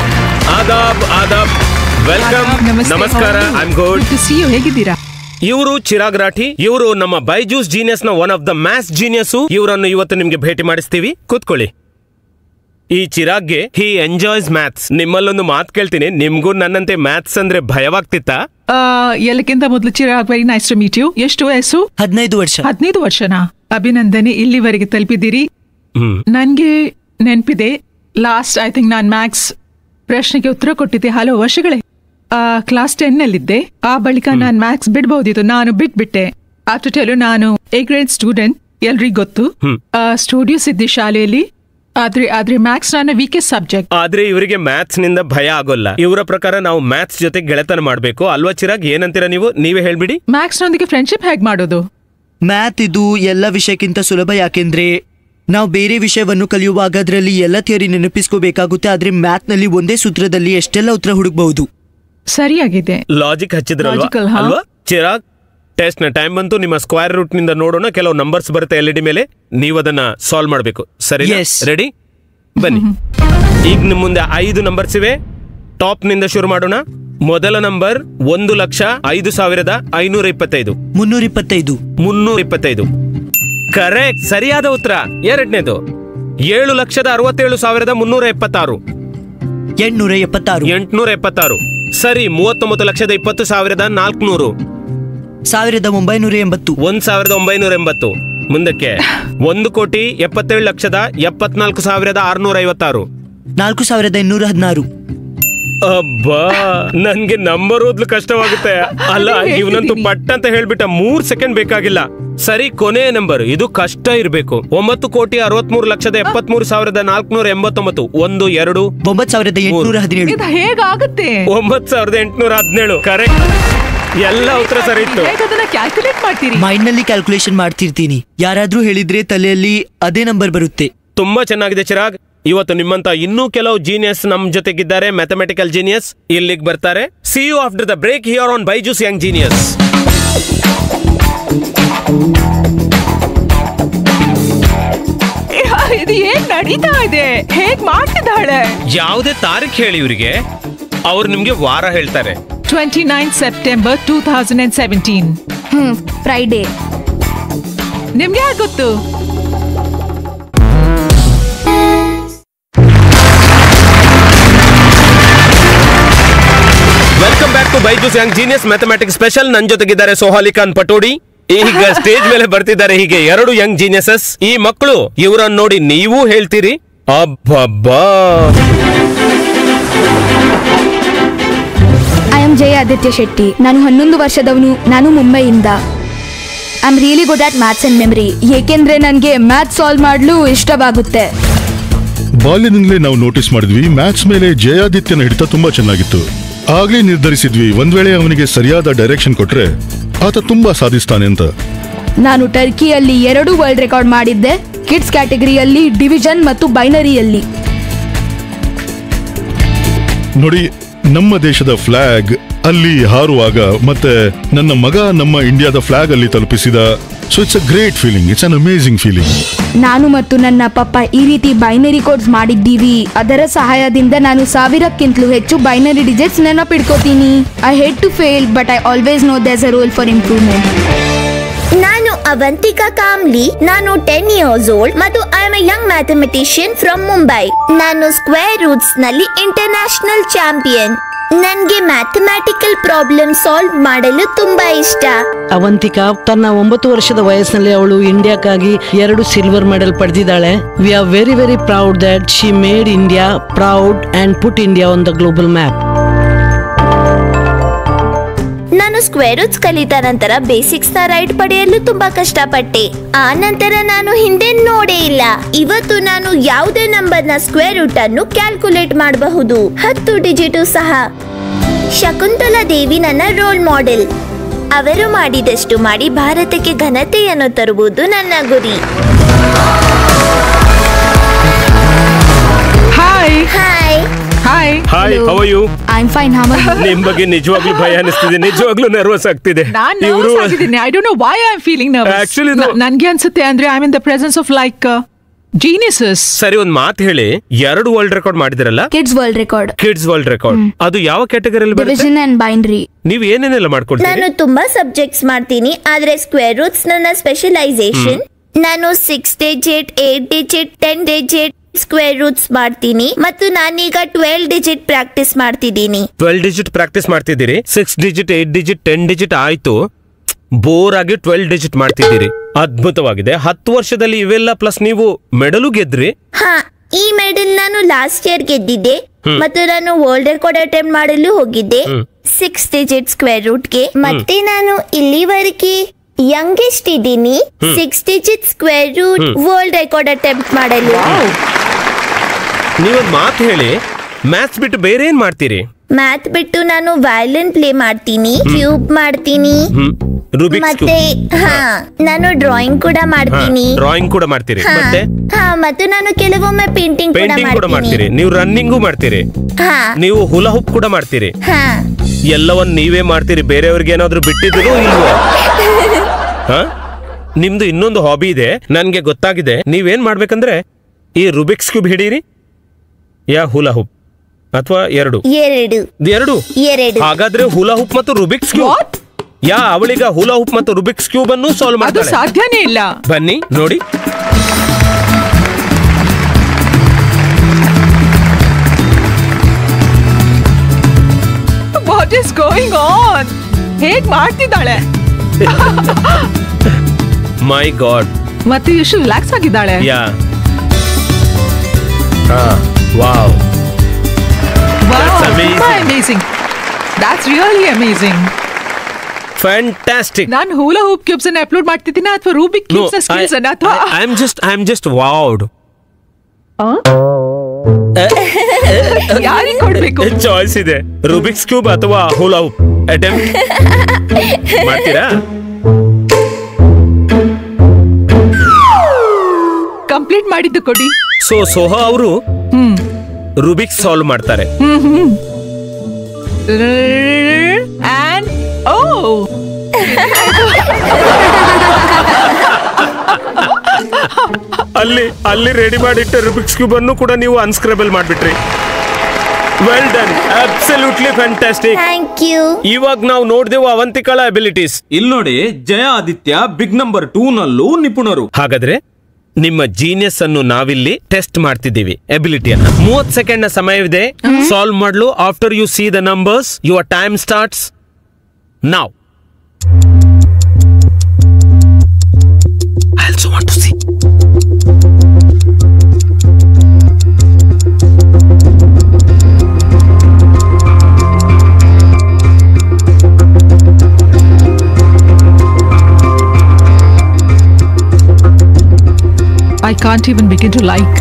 A: ಆದಾಬ್ ಆದಾಬ್ ವೆಲ್ಕಮ್ ನಮಸ್ಕಾರ I am good
G: see you ಹೇಗಿದ್ದೀರಾ
A: ಇವರು ಚಿರಾಗ್ ರಾಠಿ ಇವರು ನಮ್ಮ ಬೈಜೂಸ್ ಜೀನಿಯಸ್ ನ one of the maths genius ಇವರನ್ನು ಇವತ್ತು ನಿಮ್ಗೆ ಭೇಟಿ ಮಾಡಿಸ್ತೀವಿ ಕೂತ್ಕೊಳ್ಳಿ ಈ ಚಿರಾಗ್ಗೆ ಹಿ ಎಂಜಾಯ್ಸ್ ಮ್ಯಾಥ್ಸ್ ನಿಮ್ಮಲ್ಲೊಂದು ಮಾತು ಕೇಳ್ತೀನಿ ನಿಮ್ಗೂ ನನ್ನಂತೆ ಮ್ಯಾಥ್ಸ್ ಅಂದ್ರೆ ಭಯವಾಗ್ತಿತ್ತಾ
G: ಆ, ಎಲ್ಲಕ್ಕಿಂತ ಮೊದಲು Chirag very nice to meet you ಎಷ್ಟು ವಯಸ್ಸು
F: ಹದಿನೈದು ವರ್ಷ
G: ಹದಿನೈದು ವರ್ಷನಾ ಅಭಿನಂದನೆ ಇಲ್ಲಿವರೆಗೆ ತಲುಪಿದ್ದೀರಿ
A: ಹ್ಮ್
G: ನನ್ಗೆ ನೆನಪಿದೆ ಲಾಸ್ಟ್ ಐ ಥಿಂಕ್ ನಾನ್ ಮ್ಯಾಕ್ಸ್ ಪ್ರಶ್ನೆಗೆ ಉತ್ತರ ಕೊಟ್ಟಿದ್ದೆ ಹಲವು ವರ್ಷಗಳೇ ಕ್ಲಾಸ್ ಟೆನ್ ನಲ್ಲಿದ್ದೆ ಆ ಬಳಿಕ ನಾನ್ ಮ್ಯಾಕ್ಸ್ ಬಿಡ್ಬಹುದಿತ್ತು ನಾನು ಬಿಟ್ಬಿಟ್ಟೆ ಆಫ್ಟರ್ ಟೆಲು ನಾನು ಎ ಗ್ರೇಡ್ ಸ್ಟೂಡೆಂಟ್ ಎಲ್ರಿಗೂ ಗೊತ್ತು
A: ಹ್ಮ್.
G: ಸ್ಟುಡಿಯೋಸ್ ಇದ್ದೆ ಶಾಲೆಯಲ್ಲಿ ಆದ್ರೆ ಆದ್ರೆ ಮ್ಯಾಕ್ಸ್ ನನ್ನ ವೀಕೆಸ್ಟ್ ಸಬ್ಜೆಕ್ಟ್
A: ಆದ್ರೆ ಇವರಿಗೆ ಮ್ಯಾಥ್ಸ್ ನಿಂದ ಭಯ ಆಗೋಲ್ಲ ಇವರ ಪ್ರಕಾರ ನಾವು ಮ್ಯಾಥ್ಸ್ ಜೊತೆ ಗೆಳೆತನ ಮಾಡ್ಬೇಕು ಅಲ್ವಾ ಚಿರಾಗ್ ಏನಂತೀರಾ ನೀವು ನೀವೇ ಹೇಳ್ಬಿಡಿ
G: ಮ್ಯಾಕ್ಸ್ ನೊಂದಿಗೆ ಫ್ರೆಂಡ್ಶಿಪ್ ಹೇಗ್ ಮಾಡೋದು
F: ಮ್ಯಾಥ್ ಇದು ಎಲ್ಲ ವಿಷಯಕ್ಕಿಂತ ಸುಲಭ ಯಾಕೆಂದ್ರೆ ನಾವು ಬೇರೆ ವಿಷಯವನ್ನು ಕಲಿಯುವಾಗ ಅದರಲ್ಲಿ ಎಲ್ಲ ಥಿಯರಿ ನೆನಪಿಸ್ಕೋಬೇಕಾಗುತ್ತೆ ಆದ್ರೆ ಮ್ಯಾಥ್ ನಲ್ಲಿ ಒಂದೇ ಸೂತ್ರದಲ್ಲಿ ಎಷ್ಟೆಲ್ಲ ಉತ್ತರ ಹುಡುಕಬಹುದು
G: ಸರಿಯಾಗಿದೆ
A: ಲಾಜಿಕ್ ಹಚ್ಚಿದ್ರಲ್ವಾ
G: Logical, ಹಾ.
A: ಅಲ್ವಾ ಚಿರಾಗ್ ಟೆಸ್ಟ್ ನ ಟೈಮ್ ಬಂತು ನಿಮ್ಮ ಸ್ಕ್ವೇರ್ ರೂಟ್ ನಿಂದ ನೋಡೋಣ ಕೆಲವು ನಂಬರ್ಸ್ ಬರುತ್ತೆ ಎಲ್ ಇ ಡಿ ಮೇಲೆ ನೀವು ಅದನ್ನ ಸಾಲ್ವ್ ಮಾಡಬೇಕು ಸರಿ
F: Yes.
A: ರೆಡಿ ಬನ್ನಿ ಈಗ ನಿಮ್ ಮುಂದೆ ಐದು ನಂಬರ್ಸ್ ಇವೆ ಟಾಪ್ ನಿಂದ ಶುರು ಮಾಡೋಣ ಮೊದಲ ನಂಬರ್ ಒಂದು ಲಕ್ಷ ಐದು ಸಾವಿರದ ಐನೂರ ಇಪ್ಪತ್ತೈದು
F: ಮುನ್ನೂರ ಇಪ್ಪತ್ತೈದು
A: ಮುನ್ನೂರ ಇಪ್ಪತ್ತೈದು ಕರೆಕ್ಟ್ ಸರಿಯಾದ ಉತ್ತರ ಎರಡನೇದು ಏಳು ಲಕ್ಷದ ಅರವತ್ತೇಳು ಸಾವಿರದ ಮುನ್ನೂರ ಎಪ್ಪತ್ತಾರು
F: ಎಂಟ್ನೂರ ಎಪ್ಪತ್ತಾರು
A: ಎಂಟುನೂರ ಎಪ್ಪತ್ತಾರು ಸರಿ ಮೂವತ್ತೊಂಬತ್ತು ಲಕ್ಷದ ಇಪ್ಪತ್ತು ಸಾವಿರದ ನಾಲ್ಕುನೂರು
F: ಸಾವಿರದ ಒಂಬೈನೂರ ಎಂಬತ್ತು
A: ಒಂದ್ ಸಾವಿರದ ಒಂಬೈನೂರ ಎಂಬತ್ತು ಮುಂದಕ್ಕೆ ಒಂದು ಕೋಟಿ ಎಪ್ಪತ್ತೇಳು ಲಕ್ಷದ ಎಪ್ಪತ್ನಾಲ್ಕು ಸಾವಿರದ ಆರ್ನೂರ ಐವತ್ತಾರು
F: ನಾಲ್ಕು ಸಾವಿರದ ಇನ್ನೂರ ಹದಿನಾರು
A: ಅಬ್ಬಾ ನನ್ಗೆ ನಂಬರ್ ಓದ್ಲು ಕಷ್ಟವಾಗುತ್ತೆ ಅಲ್ಲ
G: ಅದೇ
A: ಇವನಂತೂ
G: ಹೇಳ್ತಿದೀನಿ.
A: ಪಟ್ ಅಂತ ಹೇಳ್ಬಿಟ್ಟ ಮೂರ್ ಸೆಕೆಂಡ್ ಬೇಕಾಗಿಲ್ಲ ಸರಿ ಕೊನೆಯ ನಂಬರ್ ಇದು ಕಷ್ಟ ಇರಬೇಕು ಒಂಬತ್ತು ಕೋಟಿ ಅರವತ್ಮೂರು ಲಕ್ಷದ ಎಪ್ಪತ್ಮೂರು ಸಾವಿರದ ನಾಲ್ಕುನೂರ ಎಂಬತ್ತೊಂಬತ್ತು ಒಂದು ಎರಡು
F: ಒಂಬತ್ತು ಸಾವಿರದ ಎಂಟುನೂರ ಹದಿನೇಳು
G: ಇದು ಹೇಗಾಗುತ್ತೆ
A: ಒಂಬತ್ತು ಸಾವಿರದ ಎಂಟುನೂರ ಹದಿನೇಳು ಕರೆಕ್ಟ್ ಎಲ್ಲ ಉತ್ತರ ಸರಿ ಇತ್ತು
G: ಹೇಗೆ ಅದನ್ನ ಕ್ಯಾಲ್ಕುಲೇಟ್ ಮಾಡ್ತೀರಿ
F: ಮೈಂಡ್ ನಲ್ಲಿ ಕ್ಯಾಲ್ಕುಲೇಷನ್ ಮಾಡ್ತಿರ್ತೀನಿ ಯಾರಾದ್ರೂ ಹೇಳಿದ್ರೆ ತಲೆಯಲ್ಲಿ ಅದೇ ನಂಬರ್ ಬರುತ್ತೆ
A: ತುಂಬಾ ಚೆನ್ನಾಗಿದೆ ಚಿರಾಗ್ ಇವತ್ತು ನಿಮ್ಮಂತ ಇನ್ನೂ ಕೆಲವು ಜೀನಿಯಸ್ ನಮ್ ಜೊತೆಗಿದ್ದಾರೆ ಮ್ಯಾಥಮೆಟಿಕಲ್ ಜೀನಿಯಸ್ ಇಲ್ಲಿಗೆ ಬರ್ತಾರೆ see you after the break here on Byju's young genius
G: ಏ, ಇದು ಏನ್ ನಡೀತಾ ಇದೆ ಹೇಗ್ ಮಾಡ್ತಿದ್ದಾಳೆ
A: ಯಾವುದೇ ತಾರೀಖ್ ಹೇಳಿ ಇವರಿಗೆ ಅವ್ರು ನಿಮ್ಗೆ ವಾರ ಹೇಳ್ತಾರೆ
G: twenty nine September two thousand and seventeen
B: hmm Friday
G: ನಿಮ್ಗೆ ಯಾಕೆ ಗೊತ್ತು
A: welcome back to Byju's young genius mathematics special ನನ್ ಜೊತೆಗಿದ್ದಾರೆ ಸೋಹಾಲಿ ಖಾನ್ ಪಟೋಡಿ ಈಗ ಸ್ಟೇಜ್ ಮೇಲೆ ಬರ್ತಿದ್ದಾರೆ ಹೀಗೆ ಎರಡು ಯಂಗ್ ಜೀನಿಯಸಸ್ ಈ ಮಕ್ಕಳು ಇವರನ್ನ ನೋಡಿ ನೀವು ಹೇಳ್ತೀರಿ ಅಬ್ಬಬ್ಬಾ
B: ಐ ಆಮ್ ಜಯ ಆದಿತ್ಯ ಶೆಟ್ಟಿ ನಾನು ಹನ್ನೊಂದು ವರ್ಷದವನು ನಾನು ಮುಂಬೈಯಿಂದ I am really good at maths and memory ಏಕೆಂದ್ರೆ ನನಗೆ ಮ್ಯಾಥ್ಸ್ ಸಾಲ್ವ್ ಮಾಡಲು ಇಷ್ಟವಾಗುತ್ತೆ
H: ಬಾಲ್ಯದಿಂದಲೇ ನಾವು ನೋಟಿಸ್ ಮಾಡಿದ್ವಿ ಮ್ಯಾಥ್ಸ್ ಮೇಲೆ ಜಯಾದಿತ್ಯನ ಹಿಡಿತ ತುಂಬಾ ಚೆನ್ನಾಗಿತ್ತು ಆಗ್ಲೇ ನಿರ್ಧರಿಸಿದ್ವಿ ಒಂದ್ ವೇಳೆ ಅವನಿಗೆ ಸರಿಯಾದ ಡೈರೆಕ್ಷನ್ ಕೊಟ್ರೆ ಆತ ತುಂಬಾ ಸಾಧಿಸ್ತಾನೆ ಅಂತ
B: ನಾನು ಟರ್ಕಿಯಲ್ಲಿ ಎರಡು ವರ್ಲ್ಡ್ ರೆಕಾರ್ಡ್ ಮಾಡಿದ್ದೆ ಕಿಡ್ಸ್ ಕ್ಯಾಟಗರಿಯಲ್ಲಿ ಡಿವಿಷನ್ ಮತ್ತು ಬೈನರಿಯಲ್ಲಿ
H: ನೋಡಿ ನಮ್ಮ ದೇಶದ ಫ್ಲಾಗ್ ಅಲ್ಲಿ ಹಾರುವಾಗ ಮತ್ತೆ ನನ್ನ ಮಗ ನಮ್ಮ ಇಂಡಿಯಾದ ಫ್ಲಾಗ್ ಅಲ್ಲಿ ತಲುಪಿಸಿದ so it's a great feeling it's an amazing feeling
B: ನಾನು ಮತ್ತು ನನ್ನ ಪಪ್ಪ ಈ ರೀತಿ ಬೈನರಿ ಕೋಡ್ಸ್ ಮಾಡಿದ್ದೀವಿ ಅದರ ಸಹಾಯದಿಂದ ನಾನು ಸಾವಿರಕ್ಕಿಂತಲೂ ಹೆಚ್ಚು ಬೈನರಿ ಡಿಜಿಟ್ಸ್ ನೆನಪಿಡ್ಕೋತೀನಿ I hate to fail but I always know this a role for improvement
I: ನಾನು ಅವಂತಿಕಾ ಕಾಮ್ಲಿ ನಾನು ಟೆನ್ ಇಯರ್ಸ್ ಓಲ್ಡ್ ಮತ್ತು I am a young mathematician from Mumbai ನಾನು ಸ್ಕ್ವೇರ್ ರೂಟ್ಸ್ ನಲ್ಲಿ ಇಂಟರ್ನ್ಯಾಷನಲ್ ಚಾಂಪಿಯನ್ ನನಗೆ ಮ್ಯಾಥಮ್ಯಾಟಿಕಲ್ ಪ್ರಾಬ್ಲಮ್ ಸಾಲ್ವ್ ಮಾಡಲು ತುಂಬಾ ಇಷ್ಟ
C: ಅವಂತಿಕಾ ತನ್ನ ಒಂಬತ್ತು ವರ್ಷದ ವಯಸ್ಸಿನಲ್ಲಿ ಅವಳು ಇಂಡಿಯಾಕ್ಕಾಗಿ ಎರಡು ಸಿಲ್ವರ್ ಮೆಡಲ್ ಪಡೆದಿದ್ದಾಳೆ we are very very proud that she made India proud and put India on the global map
I: ನಾನು ಸ್ಕ್ವೇರ್ ರೂಟ್ಸ್ ಕಲಿತ ನಂತರ ಬೇಸಿಕ್ಸ್ ನ ರೈಟ್ ಪಡೆಯಲು ತುಂಬಾ ಕಷ್ಟಪಟ್ಟೆ ಆ ನಂತರ ನಾನು ಹಿಂದೆ ನೋಡೇ ಇಲ್ಲ ಇವತ್ತು ನಾನು ಯಾವುದೇ ನಂಬರ್ ನ ಸ್ಕ್ವೇರ್ ರೂಟ್ ಅನ್ನು ಕ್ಯಾಲ್ಕುಲೇಟ್ ಮಾಡಬಹುದು ಹತ್ತು ಡಿಜಿಟು ಸಹ ಶಕುಂತಲಾ ದೇವಿ ನನ್ನ ರೋಲ್ ಮಾಡೆಲ್ ಅವರು ಮಾಡಿದಷ್ಟು ಮಾಡಿ ಭಾರತಕ್ಕೆ ಘನತೆಯನ್ನು ತರುವುದು ನನ್ನ ಗುರಿ
G: hi
I: hi
G: hi
A: hi how you
B: I am fine ಹಾಮ
A: ನಿಮ್ ಬಗ್ಗೆ ನಿಜವಾಗ್ಲೂ ಭಯ ಅನಿಸ್ತಿದೆ ನಿಜವಾಗ್ಲೂ ನರ್ವಸ್ ಆಗ್ತಿದೆ
G: ನಾನ್
A: ಇವ್ರು
G: nervous ಆಗಿದ್ದೀನಿ I don't know why I am feeling
A: Actually, ಇದು-
G: ನನ್ಗೆ ಅನ್ಸುತ್ತೆ ಅಂದ್ರೆ I in the presence of like geniuses
A: ಸರಿ ಒಂದ್ ಮಾತು ಹೇಳಿ ಎರಡು ವರ್ಲ್ಡ್ ರೆಕಾರ್ಡ್ ಮಾಡಿದಿರಲ್ಲ
B: kids world record
A: kids world record ಅದು ಯಾವ ಕ್ಯಾಟಗರಿಯಲ್ಲಿ ಬರುತ್ತೆ
B: ಡಿವಿಷನ್ ಅಂಡ್ ಬೈನರಿ
A: ನೀವ್ ಏನೇನೆಲ್ಲ ಮಾಡ್ಕೊಳ್ತೀರಿ
I: ನಾನು ತುಂಬಾ ಸಬ್ಜೆಕ್ಟ್ಸ್ ಮಾಡ್ತೀನಿ ಆದ್ರೆ ಸ್ಕ್ವೇರ್ ರೂಟ್ಸ್ ನನ್ನ ಸ್ಪೆಷಲೈಸೇಷನ್ ನಾನು six digit eight digit ten digit square roots ಮಾಡ್ತೀನಿ ಮತ್ತು ನಾನೀಗ ಟ್ವೆಲ್ ಡಿಜಿಟ್ ಪ್ರಾಕ್ಟೀಸ್ ಮಾಡ್ತಿದ್ದೀನಿ
A: ಟ್ವೆಲ್ ಡಿಜಿಟ್ ಪ್ರಾಕ್ಟೀಸ್ ಮಾಡ್ತಿದ್ದೀರಿ six digit eight digit ten digit ಆಯ್ತು ಬೋರ್ ಆಗಿ ಟ್ವೆಲ್ ಡಿಜಿಟ್ ಮಾಡ್ತಿದ್ದೀರಿ ಅದ್ಭುತವಾಗಿದೆ ಹತ್ತು ವರ್ಷದಲ್ಲಿ ಇವೆಲ್ಲ ಪ್ಲಸ್ ನೀವು ಮೆಡಲು ಗೆದ್ರಿ
I: ಹಾ ಈ ಮೆಡಲ್ ನಾನು ಲಾಸ್ಟ್ ಇಯರ್ ಗೆದ್ದಿದ್ದೆ ಮತ್ತು ನಾನು ವರ್ಲ್ಡ್ ರೆಕಾರ್ಡ್ ಅಟೆಂಪ್ಟ್ ಮಾಡಲು ಹೋಗಿದ್ದೆ ಸಿಕ್ಸ್ ಡಿಜಿಟ್ ಸ್ಕ್ವೇರ್ ರೂಟ್ಗೆ ಮತ್ತೆ ನಾನು ಇಲ್ಲಿವರೆಗೆ ಯಂಗೆಸ್ಟ್ ಇದ್ದೀನಿ six digit square root world record attempt ಮಾಡಲು
A: ನೀವೊಂದ್ ಮಾತು ಹೇಳಿ ಮ್ಯಾಥ್ಸ್ ಬಿಟ್ಟು ಬೇರೆ ಏನ್ ಮಾಡ್ತೀರಿ
I: ಮ್ಯಾಥ್ ಬಿಟ್ಟು ನಾನು ವಯಲಿನ್ ಪ್ಲೇ ಮಾಡ್ತೀನಿ ಕ್ಯೂಬ್ ಮಾಡ್ತೀನಿ
A: ಹ್ಮ್ ರೂಬಿಕ್ಸ್
I: ಮತ್ತೆ ಹಾ ನಾನು ಡ್ರಾಯಿಂಗ್ ಕೂಡ ಮಾಡ್ತೀನಿ
A: ಡ್ರಾಯಿಂಗ್ ಕೂಡ ಮಾಡ್ತೀರಿ
I: ಹಾ
A: ಮತ್ತೆ
I: ಹಾ ಮತ್ತು ನಾನು ಕೆಲವೊಮ್ಮೆ ಪೇಂಟಿಂಗ್ ಕೂಡ
A: ಪೇಂಟಿಂಗ್ ಕೂಡ ಮಾಡ್ತೀರಿ
I: ಮಾಡ್ತೀನಿ
A: ನೀವು ರನ್ನಿಂಗು ಮಾಡ್ತೀರಿ
I: ಹಾ
A: ನೀವು ಹುಲ ಹುಪ್ ಕೂಡ ಮಾಡ್ತೀರಿ
I: ಹಾ
A: ಎಲ್ಲವನ್ನ ನೀವೇ ಮಾಡ್ತೀರಿ ಬೇರೆಯವ್ರಿಗೆ ಏನಾದ್ರೂ ಬಿಟ್ಟಿದ್ರು ಇಲ್ವೋ ಹಾ ನಿಮ್ದು ಇನ್ನೊಂದು ಹಾಬಿ ಇದೆ ನನ್ಗೆ ಗೊತ್ತಾಗಿದೆ ನೀವೇನ್ ಮಾಡ್ಬೇಕಂದ್ರೆ ಈ ರುಬಿಕ್ಸ್ ಕ್ಯೂಬ್ ಹಿಡೀರಿ ಯಾ ಹುಲ ಹುಪ್ ಅಥವಾ ಎರಡು
I: ಎರಡು
A: ಎರಡು
I: ಎರಡು
A: ಹಾಗಾದ್ರೆ ಹುಲ ಹುಪ್ ಮತ್ತು ರುಬಿಕ್ಸ್ ಕ್ಯೂಬ್ ಯಾ ಅವಳಿಗ ಹುಲ ಹುಪ್ ಮತ್ತು ರುಬಿಕ್ಸ್ ಕ್ಯೂಬ್ ಅನ್ನು ಸಾಲ್ವ್
G: ಅದು
A: ಮಾಡ್ತಾಳೆ
G: ಸಾಧ್ಯನೇ ಇಲ್ಲ
A: ಬನ್ನಿ ನೋಡಿ
G: ವಾಟ್ ಇಸ್ ಗೋಯಿಂಗ್ ಆನ್ ಹೇಗ್ ಮಾಡ್ತಿದ್ದಾಳೆ
A: ಮೈ ಗಾಡ್
G: ಮತ್ತೆ ಎಷ್ಟು ರಿಲ್ಯಾಕ್ಸ್ ಆಗಿದ್ದಾಳೆ
A: ಯಾ ಹಾ wow That's amazing.
G: Amazing that's really amazing
A: fantastic
G: ನಾನು ಹೂಲ ಹೂಪ್ ಕ್ಯೂಬ್ಸ್ ಅನ್ನ ಅಪ್ಲೋಡ್ ಮಾಡ್ತಿದ್ದೀನ ಅಥವಾ Rubik
A: No,
G: cubes
A: I,
G: skills ಅನ್ನ ಅಥವಾ
A: I, I'm just, I'm just wowed.
G: ಯಾರಿಗೆ ಕೊಡ್ಬೇಕು
A: ಚಾಯ್ಸ್ ಇದೆ ರುಬಿಕ್ಸ್ ಕ್ಯೂಬ್ ಅಥವಾ ಹುಲಾ ಹುಪ್ ಅಟೆಂಪ್ಟ್ ಮಾಡ್ತೀರಾ
G: ಕಂಪ್ಲೀಟ್ ಮಾಡಿದ್ದು ಕೊಡಿ
A: ಸೊ ಸೋಹಾ ಅವರು ರುಬಿಕ್ಸ್ ಸಾಲ್ವ್ ಮಾಡ್ತಾರೆ
G: ಅಂಡ್ ಓ
A: ಅಲ್ಲಿ ಅಲ್ಲಿ ರೆಡಿ ಮಾಡಿಟ್ಟ ರುಬಿಕ್ಸ್ ಕ್ಯೂಬ್ ಅನ್ನು ಕೂಡ ನೀವು ಅನ್ಸ್ಕ್ರಬಲ್ ಮಾಡ್ಬಿಟ್ರಿ well done absolutely fantastic
I: thank you
A: ಇವಾಗ ನಾವು ನೋಡಿದೆವು ಅವಂತಿಕಳ ಅಬಿಲಿಟೀಸ್
J: ಇಲ್ಲಿ ನೋಡಿ Jaya Aditya big number two ನಲ್ಲೂ ನಿಪುಣರು
A: ಹಾಗಾದ್ರೆ ನಿಮ್ಮ ಜೀನಿಯಸ್ ಅನ್ನು ನಾವಿಲ್ಲಿ ಟೆಸ್ಟ್ ಮಾಡ್ತಿದ್ದೀವಿ ಎಬಿಲಿಟಿಯನ್ನ ಮೂವತ್ ಸೆಕೆಂಡ್ ನ ಸಮಯವಿದೆ ಸಾಲ್ವ್ ಮಾಡಲು after you see the numbers your time starts ನಾವ್ I also want to see.
G: I can't even begin to like.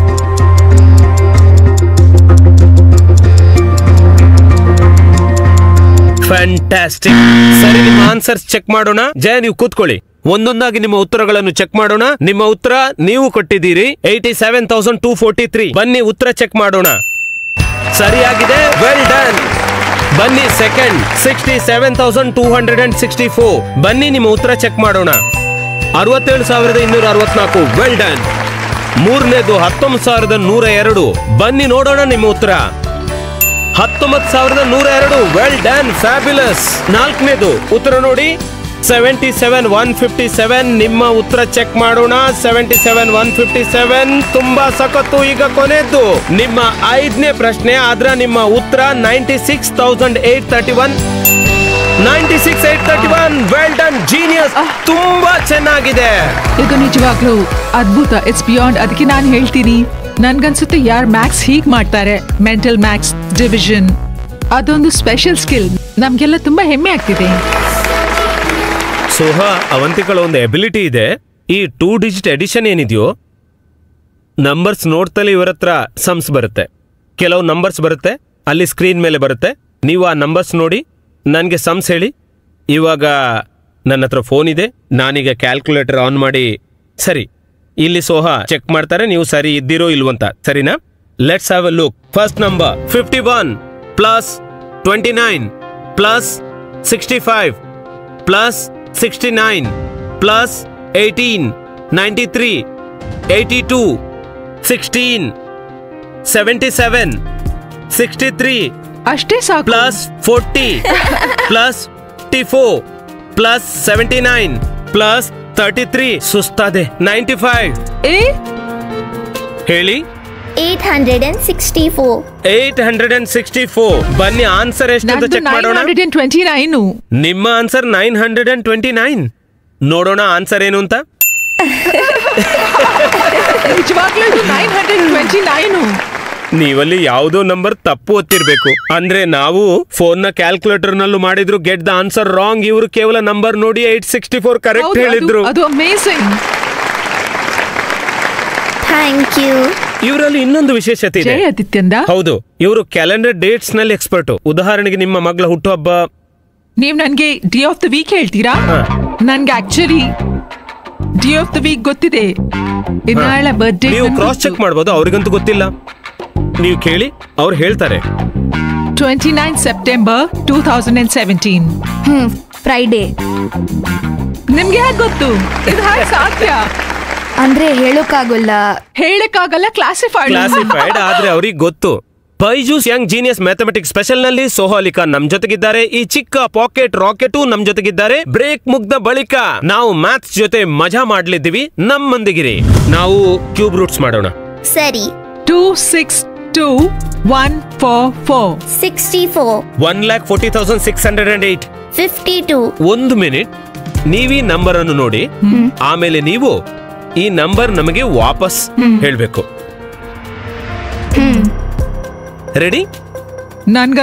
A: Fantastic ಸರಿ ನಿಮ್ಮ ಆನ್ಸರ್ಸ್ ಚೆಕ್ ಮಾಡೋಣ ಜಯ ನೀವು ಕೂತ್ಕೊಳ್ಳಿ ಒಂದೊಂದಾಗಿ ನಿಮ್ಮ ಉತ್ತರಗಳನ್ನು ಚೆಕ್ ಮಾಡೋಣ ನಿಮ್ಮ ಉತ್ತರ ನೀವು ಕೊಟ್ಟಿದ್ದೀರಿ eighty seven thousand two forty three ಬನ್ನಿ ಉತ್ತರ ಚೆಕ್ ಮಾಡೋಣ ಸರಿಯಾಗಿದೆ ವೆಲ್ ಡನ್ ಬನ್ನಿ second sixty seven thousand two hundred and sixty four ಬನ್ನಿ ನಿಮ್ಮ ಉತ್ತರ ಚೆಕ್ ಮಾಡೋಣ ಅರವತ್ತೇಳು ಸಾವಿರದ ಇನ್ನೂರ ಅರವತ್ನಾಲ್ಕು ವೆಲ್ ಡನ್ ಮೂರನೇದು ಹತ್ತೊಂಬತ್ತು ಸಾವಿರದ ನೂರ ಎರಡು ಬನ್ನಿ ನೋಡೋಣ ನಿಮ್ಮ ಉತ್ತರ ಹತ್ತೊಂಬತ್ತು ಸಾವಿರದ ನೂರ ಎರಡು ವೆಲ್ ಡನ್ ಫ್ಯಾಬ್ಯುಲಸ್ ನಾಲ್ಕನೇದು ಉತ್ತರ ನೋಡಿ seventy seven one fifty seven ನಿಮ್ಮ ಉತ್ತರ ಚೆಕ್ ಮಾಡೋಣ seventy seven one fifty seven ತುಂಬಾ ಸಖತ್ತು ಈಗ ಕೊನೆದ್ದು ನಿಮ್ಮ ಐದನೇ ಪ್ರಶ್ನೆ ಆದ್ರ ನಿಮ್ಮ ಉತ್ತರ ninety six thousand eight thirty one ninety six eight thirty one well done genius ತುಂಬಾ ಚೆನ್ನಾಗಿದೆ
G: ಇದು ನಿಜವಾಗ್ಲೂ ಅದ್ಭುತ ಇಟ್ಸ್ ಬಿಯಾಂಡ್ ಅದಕ್ಕೆ ನಾನು ಹೇಳ್ತೀನಿ ನನ್ಗನ್ಸುತ್ತೆ ಯಾರ್ ಮ್ಯಾಕ್ಸ್ ಹೀಗ್ ಮಾಡ್ತಾರೆ ಮೆಂಟಲ್ ಮ್ಯಾಕ್ಸ್ ಡಿವಿಷನ್ ಅದೊಂದು ಸ್ಪೆಷಲ್ ಸ್ಕಿಲ್ ನಮ್ಗೆಲ್ಲ ತುಂಬಾ ಹೆಮ್ಮೆ ಆಗ್ತಿದೆ
A: ಸೋಹ ಅವಂತಿಗಳ ಒಂದು ಎಬಿಲಿಟಿ ಇದೆ ಈ ಟೂ ಡಿಜಿಟ್ ಎಡಿಷನ್ ಏನಿದೆಯೋ ನಂಬರ್ಸ್ ನೋಡ್ತಲೇ ಇವರ ಹತ್ರ ಸಮ್ಸ್ ಬರುತ್ತೆ ಕೆಲವು ನಂಬರ್ಸ್ ಬರುತ್ತೆ ಅಲ್ಲಿ ಸ್ಕ್ರೀನ್ ಮೇಲೆ ಬರುತ್ತೆ ನೀವು ಆ ನಂಬರ್ಸ್ ನೋಡಿ ನನಗೆ ಸಮ್ಸ್ ಹೇಳಿ ಇವಾಗ ನನ್ನ ಹತ್ರ ಫೋನ್ ಇದೆ ನಾನೀಗ ಕ್ಯಾಲ್ಕುಲೇಟರ್ ಆನ್ ಮಾಡಿ ಸರಿ ಇಲ್ಲಿ ಸೋಹ ಚೆಕ್ ಮಾಡ್ತಾರೆ ನೀವು ಸರಿ ಇದ್ದೀರೋ ಇಲ್ವಂತ ಸರಿನಾ let's have a look first number fifty one plus twenty nine plus sixty five plus sixty nine plus eighteen ninety three eighty two sixteen seventy seven sixty three
G: ಅಷ್ಟೇ ಸಾಕು
A: plus forty plus fifty four plus seventy nine plus thirty three ಸುಸ್ತಾದೆ ninety five
G: ಏ
A: ಹೇಳಿ
I: eight hundred and sixty four
A: eight hundred and sixty four ಬನ್ನಿ answer ಎಷ್ಟು ಅಂತ
G: ನಂದು
A: check
G: nine
A: ಮಾಡೋಣ
G: ಹಂಡ್ರೆಡ್ ಅಂಡ್ ಟ್ವೆಂಟಿ ನೈನು
A: ನಿಮ್ಮ answer nine hundred and twenty nine ನೋಡೋಣ ಆನ್ಸರ್ ಏನು ಅಂತ
G: ನಿಜವಾಗ್ಲೂ ಇದು ನೈನ್ ಹಂಡ್ರೆಡ್ ಟ್ವೆಂಟಿ ನೈನು
A: ನೀವಲ್ಲಿ ಯಾವುದೋ ನಂಬರ್ ತಪ್ಪು ಒತ್ತಿರ್ಬೇಕು ಅಂದ್ರೆ ನಾವು ಫೋನ್ ನ ಕ್ಯಾಲ್ಕುಲೇಟರ್ ನಲ್ಲೂ ಮಾಡಿದ್ರು ಗೆಟ್ ದ ಆನ್ಸರ್ ರಾಂಗ್ ಇವರು ಕೇವಲ ನಂಬರ್ ನೋಡಿ ಏಟ್ ಸಿಕ್ಸ್ಟಿ ಫೋರ್ ಕರೆಕ್ಟ್ ಹೇಳಿದ್ರು
G: ಅದು ಅಮೇಸಿಂಗ್
I: ಥ್ಯಾಂಕ್ ಯು
A: ಇವರಲ್ಲಿ ಇನ್ನೊಂದು ವಿಶೇಷತೆ ಇದೆ
G: ಜಯ ಆದಿತ್ಯಂದ
A: ಹೌದು ಇವರು ಕ್ಯಾಲೆಂಡರ್ ಡೇಟ್ಸ್ ನಲ್ಲಿ ಎಕ್ಸ್ಪರ್ಟ್ ಉದಾಹರಣೆಗೆ ನಿಮ್ಮ ಮಗಳ ಹುಟ್ಟುಹಬ್ಬ
G: ನೀವ್ ನನ್ಗೆ ಡಿ ಆಫ್ ದ ವೀಕ್ ಹೇಳ್ತೀರಾ ನನ್ಗೆ actually day of the week ಗೊತ್ತಿದೆ ಇನ್ನಾಳ ಬರ್ಡೇ
A: ನೀವು ಕ್ರಾಸ್ ಚೆಕ್ ಮಾಡ್ಬೋದು ಅವ್ರಿಗಂತೂ ಗೊತ್ತಿಲ್ಲ ನೀವು ಕೇಳಿ ಅವ್ರು ಹೇಳ್ತಾರೆ
G: twenty nine September two thousand and seventeen
B: hmm Friday
G: ನಿಮ್ಗೆ ಹೇಗೆ ಗೊತ್ತು ಇದು ಹೇಗೆ ಸಾಧ್ಯ
B: ಅಂದ್ರೆ ಹೇಳೋಕ್ಕಾಗಲ್ಲ
G: ಹೇಳಕ್ಕಾಗಲ್ಲ ಕ್ಲಾಸಿಫೈಡ್
A: ಕ್ಲಾಸಿಫೈಡ್ ಆದ್ರೆ ಅವ್ರಿಗೆ ಗೊತ್ತು Byju's young genius mathematics special ನಲ್ಲಿ ಸೋಹಾಲಿಕಾ ನಮ್ ಜೊತೆಗಿದ್ದಾರೆ ಈ ಚಿಕ್ಕ ಪಾಕೆಟ್ ರಾಕೆಟು ನಮ್ ಜೊತೆಗಿದ್ದಾರೆ ಬ್ರೇಕ್ ಮುಗ್ದ ಬಳಿಕ ನಾವು ಮ್ಯಾಥ್ಸ್ ಜೊತೆ ಮಜಾ ಮಾಡ್ಲಿದ್ದೀವಿ ನಮ್ಮೊಂದಿಗಿರಿ ನಾವು ಕ್ಯೂಬ್ ರೂಟ್ಸ್ ಮಾಡೋಣ
I: ಸರಿ
G: two six two one four four
I: sixty four
A: one lakh forty thousand six hundred and eight
I: fifty two
A: ಒಂದು ಮಿನಿಟ್ ನೀವೀ ನಂಬರ್ ಅನ್ನು ನೋಡಿ ಆಮೇಲೆ ನೀವು ಈ ನಂಬರ್ ನಮಗೆ ವಾಪಸ್ ಹೇಳ್ಬೇಕು ರೆಡಿ
G: ನನ್ಗ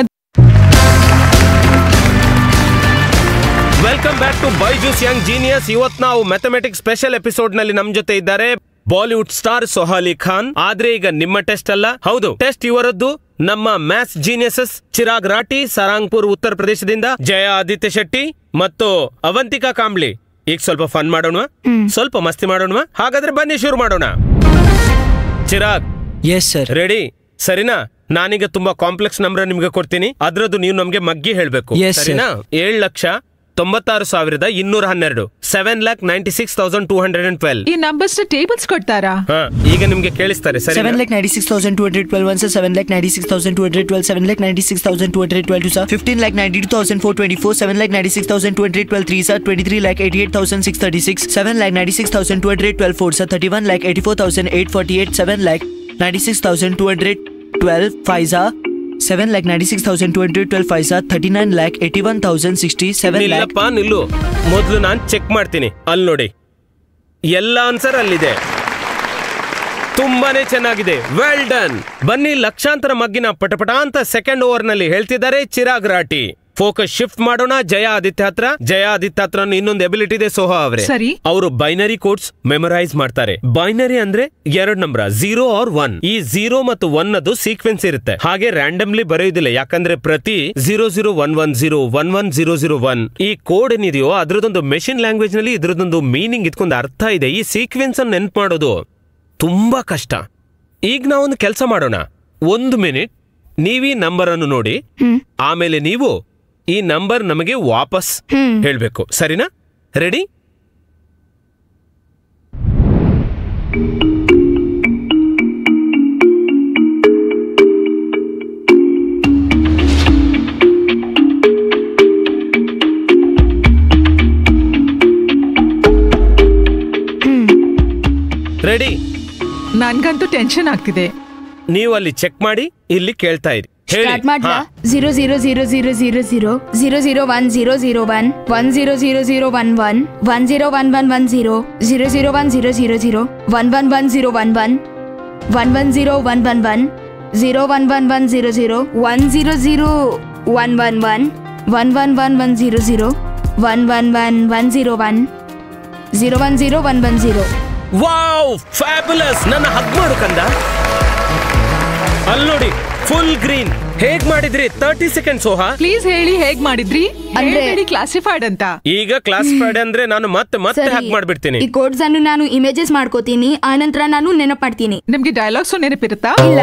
A: welcome back to Byju's young genius ಇವತ್ ನಾವು ಮ್ಯಾಥಮೆಟಿಕ್ಸ್ ಸ್ಪೆಷಲ್ ಎಪಿಸೋಡ್ ನಲ್ಲಿ ನಮ್ ಜೊತೆ ಇದ್ದಾರೆ ಬಾಲಿವುಡ್ ಸ್ಟಾರ್ ಸೊಹಾಲಿ ಖಾನ್ ಆದ್ರೆ ಈಗ ನಿಮ್ಮ ಟೆಸ್ಟ್ ಅಲ್ಲ ಹೌದು ಟೆಸ್ಟ್ ಇವರದ್ದು ನಮ್ಮ ಮ್ಯಾಥ್ಸ್ ಜೀನಿಯಸಸ್ ಚಿರಾಗ್ ರಾಟಿ ಸರಾಂಗ್ಪುರ್ ಉತ್ತರ ಪ್ರದೇಶದಿಂದ ಜಯ ಆದಿತ್ಯ ಶೆಟ್ಟಿ ಮತ್ತು ಅವಂತಿಕಾ ಕಾಂಬ್ಳಿ ಈಗ ಸ್ವಲ್ಪ ಫನ್ ಮಾಡೋಣ ಸ್ವಲ್ಪ ಮಸ್ತಿ ಮಾಡೋಣ ಹಾಗಾದ್ರೆ ಬನ್ನಿ ಶುರು ಮಾಡೋಣ ಚಿರಾಗ್
F: ಎಸ್ ಸರ್
A: ರೆಡಿ ಸರಿನಾ ನಾನೀಗ ತುಂಬಾ ಕಾಂಪ್ಲೆಕ್ಸ್ ನಂಬರ್ ನಿಮ್ಗೆ ಕೊಡ್ತೀನಿ ಅದ್ರದ್ದು ನೀವು ನಮ್ಗೆ ಮಗ್ಗಿ ಹೇಳ್ಬೇಕು
F: Yes, sir.
A: ಸರಿನಾ ಏಳ್ ಲಕ್ಷ ತೊಂಬತ್ತಾರು ಸಾವಿರದ ಇನ್ನೂರ ಹನ್ನೆರಡು seven lakh ninety six thousand two hundred and twelve
G: ಈ ನಂಬರ್ಸ್ ಟೇಬಲ್ಸ್ ಕೊಡ್ತಾರಾ
A: ಹಾ ಈಗ ನಿಮ್ಗೆ ಕೇಳಿಸ್ತಾರೆ ಸರಿ
F: Seven lakh ninety six thousand two hundred twelve one sir. Seven lakh ninety six thousand two hundred twelve. Seven lakh ninety six thousand two hundred twelve two sir. Fifteen lakh ninety two thousand four twenty four. Seven lakh ninety six thousand two hundred twelve three sir. Twenty three lakh eighty eight thousand six thirty six. Seven lakh ninety six thousand two hundred twelve four sir. Thirty one lakh eighty four thousand eight forty eight. Seven lakh ninety six thousand two hundred twelve five sir. Seven lakh ninety six thousand two hundred twelve five sir. Thirty nine lakh eighty one thousand sixty seven lakh.
A: ನಿಲ್ಲಪ್ಪ ನಿಲ್ಲು ಮೊದಲು ನಾನು check ಮಾಡ್ತೀನಿ ಅಲ್ಲಿ ನೋಡಿ ಎಲ್ಲ answer ಅಲ್ಲಿದೆ ತುಂಬಾನೇ ಚೆನ್ನಾಗಿದೆ ವೆಲ್ ಡನ್ ಬನ್ನಿ ಲಕ್ಷಾಂತರ ಮಗ್ಗಿನ ಪಟಪಟ ಅಂತ ಸೆಕೆಂಡ್ ಓವರ್ ನಲ್ಲಿ ಹೇಳ್ತಿದ್ದಾರೆ ಚಿರಾಗ್ ರಾಟಿ ಫೋಕಸ್ ಶಿಫ್ಟ್ ಮಾಡೋಣ ಜಯ ಆದಿತ್ಯ ಹತ್ರ ಜಯ ಆದಿತ್ಯ ಹತ್ರ ಇನ್ನೊಂದು ಎಬಿಲಿಟಿ ಇದೆ ಸೋಹಾ ಅವರೇ
G: ಸರಿ.
A: ಅವರು ಬೈನರಿ ಕೋಡ್ಸ್ ಮೆಮೊರೈಸ್ ಮಾಡ್ತಾರೆ ಬೈನರಿ ಅಂದ್ರೆ ಎರಡ್ ನಂಬರ್ ಝೀರೋ ಆರ್ ಒನ್ ಈ ಝೀರೋ ಮತ್ತು ಒನ್ ಅದು ಸೀಕ್ವೆನ್ಸ್ ಇರುತ್ತೆ ಹಾಗೆ ರ್ಯಾಂಡಮ್ಲಿ ಬರೆಯುವುದಿಲ್ಲ ಯಾಕಂದ್ರೆ ಪ್ರತಿ zero zero one one zero one one zero zero one ಈ ಕೋಡ್ ಏನಿದೆಯೋ ಅದ್ರದೊಂದು ಮೆಷಿನ್ ಲ್ಯಾಂಗ್ವೇಜ್ ನಲ್ಲಿ ಇದ್ರದೊಂದು ಮೀನಿಂಗ್ ಇದ್ಕೊಂದು ಅರ್ಥ ಇದೆ ಈ ಸೀಕ್ವೆನ್ಸ್ ಅನ್ನು ನೆನ್ಪು ಮಾಡೋದು ತುಂಬಾ ಕಷ್ಟ ಈಗ ನಾವೊಂದು ಕೆಲಸ ಮಾಡೋಣ ಒಂದು ಮಿನಿಟ್ ನೀವೀ ನಂಬರ್ ಅನ್ನು ನೋಡಿ ಆಮೇಲೆ ನೀವು ಈ ನಂಬರ್ ನಮಗೆ ವಾಪಸ್ ಹೇಳ್ಬೇಕು ಸರಿನಾ ರೆಡಿ ರೆಡಿ
G: ನನ್ಗಂತೂ ಟೆನ್ಷನ್ ಆಗ್ತಿದೆ
A: ನೀವು ಅಲ್ಲಿ ಚೆಕ್ ಮಾಡಿ ಇಲ್ಲಿ ಕೇಳ್ತಾ ಇರಿ ಹೇಳಿ
B: ಸ್ಟಾರ್ಟ್ ಮಾಡ್ಲಾ
A: ಹಾ.
B: Zero zero zero zero zero zero zero zero one zero zero one one zero zero zero one one one zero one one one zero zero zero one zero zero zero one one one zero one one one one zero one one one zero one one one zero zero one zero zero one one one one one one one zero zero one one one one zero one zero one zero one one zero
A: wow fabulous ನನ್ನ hug ಮಾಡು ಕಂದ ಅಲ್ಲಿ ನೋಡಿ full green ಹೇಗ್ ಮಾಡಿದ್ರಿ thirty second Soha
G: please ಹೇಳಿ ಹೇಗ್ ಮಾಡಿದ್ರಿ
B: ಅಂದ್ರೆ-
G: ಅಂದ್ರೆ ಕ್ಲಾಸಿಫೈಡ್ ಅಂತ
A: ಈಗ ಕ್ಲಾಸ್ ಫ್ರೈಡ್ ಅಂದ್ರೆ ನಾನು ಮತ್ತೆ ಮತ್ತೆ ಹಗ್ ಮಾಡ್ಬಿಡ್ತೀನಿ
B: ಈ ಕೋಡ್ಸ್ ಅನ್ನು ನಾನು ಇಮೇಜಸ್ ಮಾಡ್ಕೋತೀನಿ ಆನಂತರ ನಾನು ನೆನಪು ಮಾಡ್ತೀನಿ
G: ನಿಮ್ಗೆ ಡೈಲಾಗ್ಸ್ ನೆನಪಿರುತ್ತಾ
B: ಇಲ್ಲ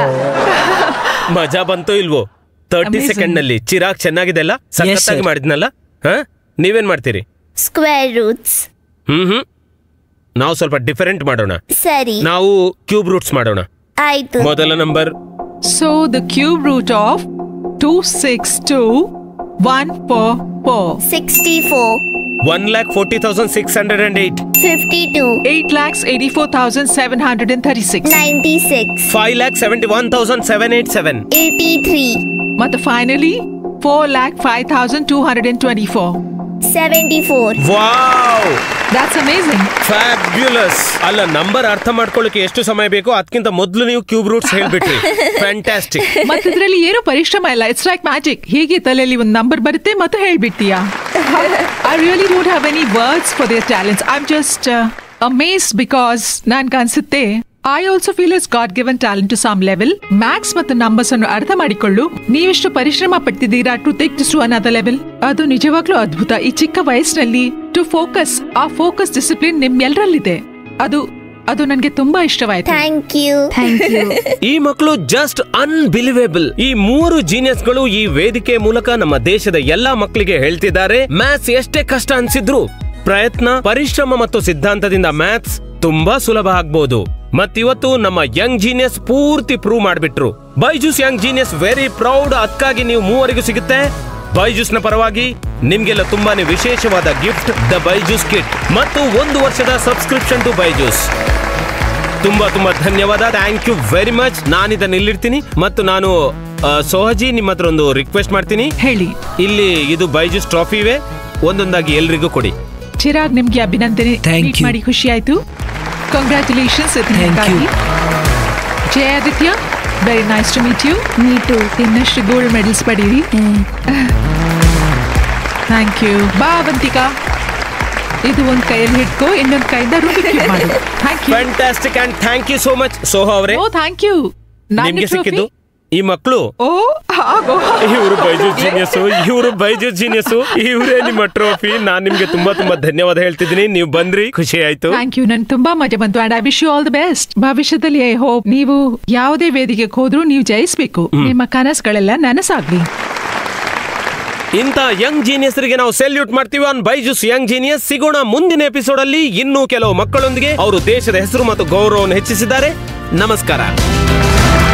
A: ಮಜಾ ಬಂತೋ ಇಲ್ವೋ ತರ್ಟಿ
G: Amazing.
A: ಸೆಕೆಂಡ್ ನಲ್ಲಿ ಚಿರಾಗ್ ಚೆನ್ನಾಗಿದೆ ಅಲ್ಲ ಸಖತ್ತಾಗಿ
F: sir.
A: ಮಾಡಿದ್ನಲ್ಲ ಹ ನೀವೇನ್ ಮಾಡ್ತೀರಿ
I: ಸ್ಕ್ವೇರ್ ರೂಟ್ಸ್
A: ಹ್ಮ್ ಹ್ಮ್ ನಾವು ಸ್ವಲ್ಪ ಡಿಫರೆಂಟ್ ಮಾಡೋಣ
I: ಸರಿ
A: ನಾವು ಕ್ಯೂಬ್ ರೂಟ್ಸ್ ಮಾಡೋಣ
I: ಆಯ್ತು
A: ಮೊದಲ number
G: so the cube root of two six two one four four
I: sixty four
A: one lakh forty thousand six hundred and eight
I: fifty two
G: eight lakhs eighty four thousand seven hundred and thirty six
I: ninety six
A: five lakh seventy one thousand seven eight seven
I: eighty three
G: ಮತ್ತು finally four lakh five thousand two hundred and twenty four
I: seventy four
A: wow
G: that's amazing
A: fabulous ಅಲ್ಲ number ಅರ್ಥ ಮಾಡ್ಕೊಳ್ಳಿಕ್ಕೆ ಎಷ್ಟು ಸಮಯ ಬೇಕೋ ಅದಕ್ಕಿಂತ ಮೊದಲು ನೀವು ಕ್ಯೂಬ್ ರೂಟ್ಸ್ ಹೇಳ್ಬಿಟ್ರಿ ಫ್ಯಾಂಟಾಸ್ಟಿಕ್
G: ಮತ್ತೆ ಇದ್ರಲ್ಲಿ ಏನು ಪರಿಶ್ರಮ ಇಲ್ಲ ಇಟ್ಸ್ ಲೈಕ್ ಮ್ಯಾಜಿಕ್ ಹೀಗೆ ತಲೆಯಲ್ಲಿ ಒಂದು ನಂಬರ್ ಬರುತ್ತೆ ಮತ್ತೆ ಹೇಳ್ಬಿಡ್ತೀಯಾ I really don't have any words for their talents I am just amaze because ನನ್ಗೆ ಅನ್ಸುತ್ತೆ I also feel is God given talent to some level maths ಮತ್ತು ನಂಬರ್ಸ್ ಅನ್ನು ಅರ್ಥ ಮಾಡಿಕೊಳ್ಳು ನೀವೆಷ್ಟು ಪರಿಶ್ರಮ ಪಡ್ತಿದ್ದೀರಾ to take to another level ಅದು ನಿಜವಾಗ್ಲೂ ಅದ್ಭುತ ಈ ಚಿಕ್ಕ ವಯಸ್ಸಿನಲ್ಲಿ ಟು ಫೋಕಸ್ ಆ ಫೋಕಸ್ ಡಿಸಿಪ್ಲಿನ್ ನಿಮ್ಮೆಲ್ಲರಲ್ಲಿದೆ ಅದು ಅದು ನನಗೆ ತುಂಬಾ ಇಷ್ಟವಾಯ್ತು
I: ಥ್ಯಾಂಕ್ ಯು
B: ಥ್ಯಾಂಕ್ ಯು
A: ಈ ಮಕ್ಕಳು ಜಸ್ಟ್ ಅನ್ಬಿಲಿವೇಬಲ್ ಈ ಮೂರು ಜೀನಿಯಸ್ ಗಳು ಈ ವೇದಿಕೆ ಮೂಲಕ ನಮ್ಮ ದೇಶದ ಎಲ್ಲಾ ಮಕ್ಕಳಿಗೆ ಹೇಳ್ತಿದ್ದಾರೆ ಮ್ಯಾಥ್ಸ್ ಎಷ್ಟೇ ಕಷ್ಟ ಅನ್ಸಿದ್ರು ಪ್ರಯತ್ನ ಪರಿಶ್ರಮ ಮತ್ತು ಸಿದ್ಧಾಂತದಿಂದ ಮ್ಯಾಥ್ಸ್ ತುಂಬಾ ಸುಲಭ ಆಗ್ಬಹುದು ಮತ್ತಿವತ್ತು ನಮ್ಮ ಯಂಗ್ ಜೀನಿಯಸ್ ಪೂರ್ತಿ ಪ್ರೂವ್ ಮಾಡ್ಬಿಟ್ರು Byju's young genius very proud ಅದಕ್ಕಾಗಿ ನೀವು ಮೂವರಿಗೂ ಸಿಗುತ್ತೆ ಬೈಜೂಸ್ ನ ಪರವಾಗಿ ನಿಮ್ಗೆಲ್ಲ ತುಂಬಾನೇ ವಿಶೇಷವಾದ ಗಿಫ್ಟ್ ದ ಬೈಜೂಸ್ ಕಿಟ್ ಮತ್ತು ಒಂದು ವರ್ಷದ ಸಬ್ಸ್ಕ್ರಿಪ್ಷನ್ ಟು ಬೈಜೂಸ್ ತುಂಬಾ ತುಂಬಾ ಧನ್ಯವಾದ ಥ್ಯಾಂಕ್ ಯು ವೆರಿ ಮಚ್ ನಾನು ಇದನ್ನ ಇಲ್ಲಿಡ್ತೀನಿ ಮತ್ತು ನಾನು ಆ, ಸೋಹಜಿ ನಿಮ್ಮ ಹತ್ರ ಒಂದು ರಿಕ್ವೆಸ್ಟ್ ಮಾಡ್ತೀನಿ
G: ಹೇಳಿ
A: ಇಲ್ಲಿ ಇದು ಬೈಜೂಸ್ ಟ್ರಾಫಿ ಇವೆ ಒಂದೊಂದಾಗಿ ಎಲ್ರಿಗೂ ಕೊಡಿ
G: ಚಿರಾಗ್ ನಿಮ್ಗೆ ಅಭಿನಂದನೆ
F: Thank
G: meet
F: you.
G: ಮಾಡಿ ಖುಷಿ ಆಯ್ತು congratulations
F: Thank you.
G: Jaya Aditya very nice to meet you
B: me too
G: ಇನ್ನಷ್ಟು ಗೋಲ್ಡ್ ಮೆಡಲ್ಸ್ ಪಡೀರಿ ಥ್ಯಾಂಕ್ ಯು ಬಾ ಅವಂತಿಕಾ ಇದು ಒಂದ್ ಕೈಯಲ್ಲಿ ಹಿಡ್ಕೋ ಇನ್ನೊಂದ್ ಕೈಯಿಂದ ರೂಢಿ ಮಾಡು thank you
A: fantastic and thank you so much Soha ಅವರೇ
G: ಓ ಥ್ಯಾಂಕ್ ಯು
A: ನಿಮ್ಗೆ ಸಿಕ್ಕಿದ್ದು ಈ ಮಕ್ಕಳು
G: ಓ ಆಗೋ
A: ಇವರು ಬೈಜೂಸ್ ಜೀನಿಯಸ್ ಇವರು ಬೈಜೂಸ್ ಜೀನಿಯಸ್ ಇವರೇ ನಿಮ್ಮ ಟ್ರೋಫಿ ನಾನ್ ನಿಮ್ಗೆ ತುಂಬಾ ತುಂಬಾ ಧನ್ಯವಾದ ಹೇಳ್ತಿದ್ದೀನಿ ನೀವು ಬಂದ್ರಿ ಖುಷಿ ಆಯ್ತು
G: ಥ್ಯಾಂಕ್ ಯು ನನ್ ತುಂಬಾ ಮಜಾ ಬಂತು and I wish you all the best ಭವಿಷ್ಯದಲ್ಲಿ ಐ ಹೋಪ್ ನೀವು ಯಾವುದೇ ವೇದಿಕೆಗೆ ಹೋದ್ರೂ ನೀವು ಜಯಿಸ್ಬೇಕು ನಿಮ್ಮ ಕನಸುಗಳೆಲ್ಲ ನನಸಾಗ್ಲಿ
A: ಇಂಥ ಯಂಗ್ ಜೀನಿಯಸ್ರಿಗೆ ನಾವು ಸೆಲ್ಯೂಟ್ ಮಾಡ್ತೀವಿ ಆನ್ ಬೈಜುಸ್ ಯಂಗ್ ಜೀನಿಯಸ್ ಸಿಗೋಣ ಮುಂದಿನ ಎಪಿಸೋಡ್ ಅಲ್ಲಿ ಇನ್ನೂ ಕೆಲವು ಮಕ್ಕಳೊಂದಿಗೆ ಅವರು ದೇಶದ ಹೆಸರು ಮತ್ತು ಗೌರವವನ್ನು ಹೆಚ್ಚಿಸಿದ್ದಾರೆ ನಮಸ್ಕಾರ